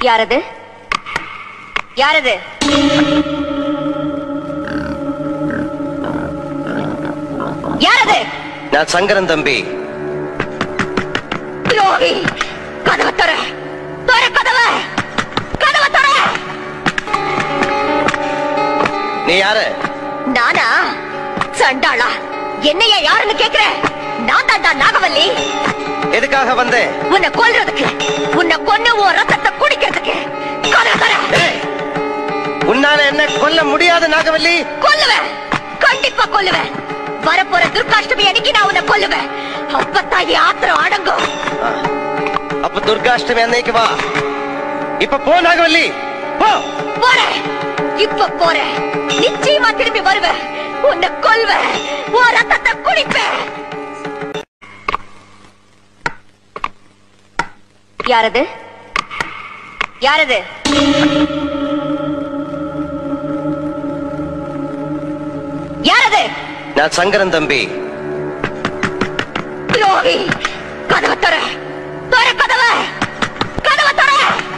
யாரது யாரது யாரது நான் சங்கரன் தம்பி துரோகி கதவை தர தர கதவை கதவை தர நீ யாரு நானா சண்டாளா என்னைய யாருன்னு கேக்குற நான் தாண்டா நாகவல்லி எதுக்காக வந்தேன் உன்னை கொல்றதுக்கு உன்னை கொன்னு உன் ரத்தத்தை குடிக்கிறதுக்கு கதவை தர ஏய், உன்னால என்ன கொல்ல முடியாது நாகவல்லி கொல்லுவேன் கண்டிப்பா கொல்லுவேன் வரப்போற துர்காஷ்டமி அன்னைக்கு நான் உன்னை கொல்லுவேன் அப்பத்தான் என் ஆத்திரம் அடங்கும் ஆ, அப்ப துர்காஷ்டமி அன்னைக்கு வா இப்ப போ நாகவல்லி போ போறேன் இப்ப போறேன் நிச்சயமா திரும்பி வருவேன் உன்னை கொல்வேன் உன் ரத்தத்தை குடிப்பேன் யாரது யாரது யாரது நான் சங்கரன் தம்பி துரோகி கதவை தர தர கதவை கதவை தர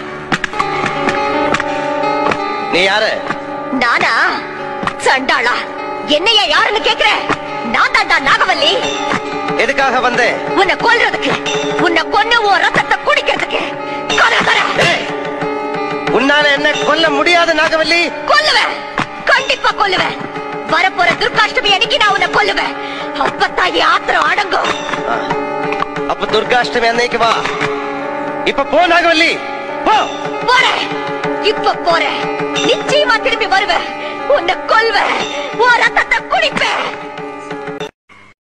நீ யாரு நானா சண்டாளா என்னைய யாருன்னு கேக்குற நான் தாண்டா நாகவல்லி எதுக்காக வந்தேன் உன்னை கொல்றதுக்கு உன்னை கொன்னு உன் ரத்தத்தை குடிக்கிறதுக்கு கதவை தர ஏய், உன்னால என்ன கொல்ல முடியாது நாகவல்லி கொல்லுவேன் கண்டிப்பா கொல்லுவேன் வரப்போற துர்காஷ்டமி அன்னைக்கு நான் உன்னை கொல்லுவேன் அப்பத்தான் என் ஆத்திரம் அடங்கும் ஆ, அப்ப துர்காஷ்டமி அன்னைக்கு வா இப்ப போ நாகவல்லி போ போறேன் இப்ப போறேன் நிச்சயமா திரும்பி வருவேன் உன்னை கொல்வேன் உன் ரத்தத்தை குடிப்பேன்